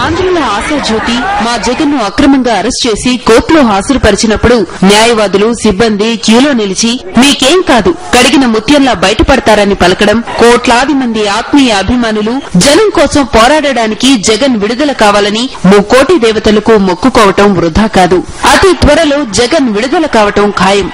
ఆంధ్రుల ఆశాజ్యోతి మా జగన్ ను అక్రమంగా అరెస్ట్ చేసి కోర్టులో హాజరుపరిచినప్పుడు న్యాయవాదులు సిబ్బంది క్యూలో నిలిచి మీకేం కాదు కడిగిన ముత్యంలా బయటపడతారని పలకడం కోట్లాది మంది ఆత్మీయ అభిమానులు జనం కోసం పోరాడడానికి జగన్ విడుదల కావాలని ముక్కోటి దేవతలకు మొక్కుకోవటం వృధా కాదు అతి త్వరలో జగన్ విడుదల కావటం ఖాయం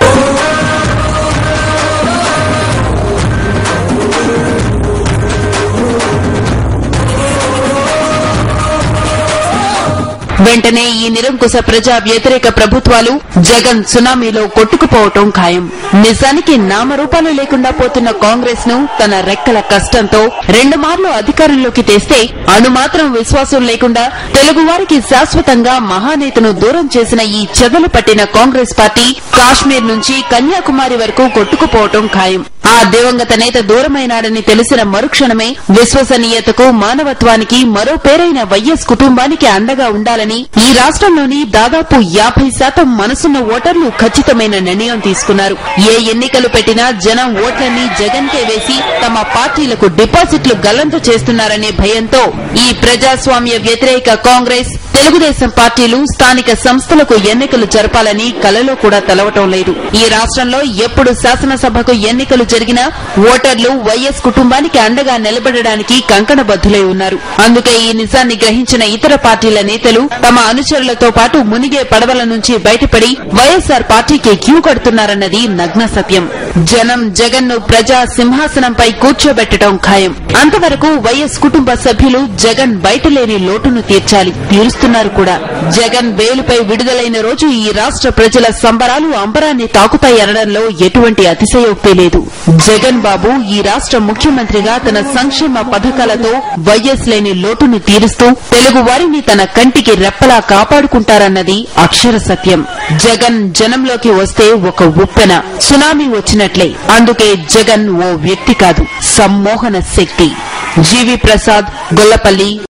వెంటనే ఈ నిరంకుశ ప్రజా వ్యతిరేక ప్రభుత్వాలు జగన్ సునామీలో కొట్టుకుపోవటం ఖాయం నిజానికి నామరూపాలు లేకుండా పోతున్న కాంగ్రెస్ ను తన రెక్కల కష్టంతో రెండు మార్లు అధికారంలోకి తెస్తే అణుమాత్రం విశ్వాసం లేకుండా తెలుగువారికి శాశ్వతంగా మహానేతను దూరం చేసిన ఈ చెదలు పట్టిన కాంగ్రెస్ పార్టీ కాశ్మీర్ నుంచి కన్యాకుమారి వరకు కొట్టుకుపోవటం ఖాయం ఆ దివంగత నేత దూరమైనాడని తెలిసిన మరుక్షణమే విశ్వసనీయతకు మానవత్వానికి మరో పేరైన వైఎస్ కుటుంబానికి అండగా ఉండాలని ఈ రాష్ట్రంలోని దాదాపు యాభై శాతం మనసున్న ఓటర్లు ఖచ్చితమైన నిర్ణయం తీసుకున్నారు ఏ ఎన్నికలు పెట్టినా జనం ఓట్లన్నీ జగన్ కే వేసి తమ పార్టీలకు డిపాజిట్లు గల్లంత చేస్తున్నారనే భయంతో ఈ ప్రజాస్వామ్య వ్యతిరేక కాంగ్రెస్ తెలుగుదేశం పార్టీలు స్థానిక సంస్థలకు ఎన్నికలు జరపాలని కలలో కూడా తెలవటం లేదు ఈ రాష్ట్రంలో ఎప్పుడు శాసనసభకు ఎన్నికలు జరిగినా ఓటర్లు వైఎస్ కుటుంబానికి అండగా నిలబడడానికి కంకణబద్దులై ఉన్నారు అందుకే ఈ నిజాన్ని గ్రహించిన ఇతర పార్టీల నేతలు తమ అనుచరులతో పాటు మునిగే పడవల నుంచి బయటపడి వైఎస్సార్ పార్టీకి క్యూ కడుతున్నారన్నది నగ్న సత్యం జనం జగన్ ను ప్రజా సింహాసనంపై కూర్చోబెట్టడం ఖాయం అంతవరకు వైఎస్ కుటుంబ సభ్యులు జగన్ బయటలేని లోటును తీర్చాలి తీరుస్తున్నారు కూడా జగన్ బెయిలుపై విడుదలైన రోజు ఈ రాష్ట్ర ప్రజల సంబరాలు అంబరాన్ని తాకుతాయనడంలో ఎటువంటి అతిశయోక్తి లేదు జగన్ బాబు ఈ రాష్ట్ర ముఖ్యమంత్రిగా తన సంక్షేమ పథకాలతో వైఎస్ లేని లోటును తీరుస్తూ తెలుగు వారిని తన కంటికి రెప్పలా కాపాడుకుంటారన్నది అక్షర సత్యం జగన్ జనంలోకి వస్తే ఒక ఉప్పెన సునామీ వచ్చినట్లే అందుకే జగన్ ఓ వ్యక్తి కాదు సమ్మోహన శక్తి జీవి ప్రసాద్ గొల్లపల్లి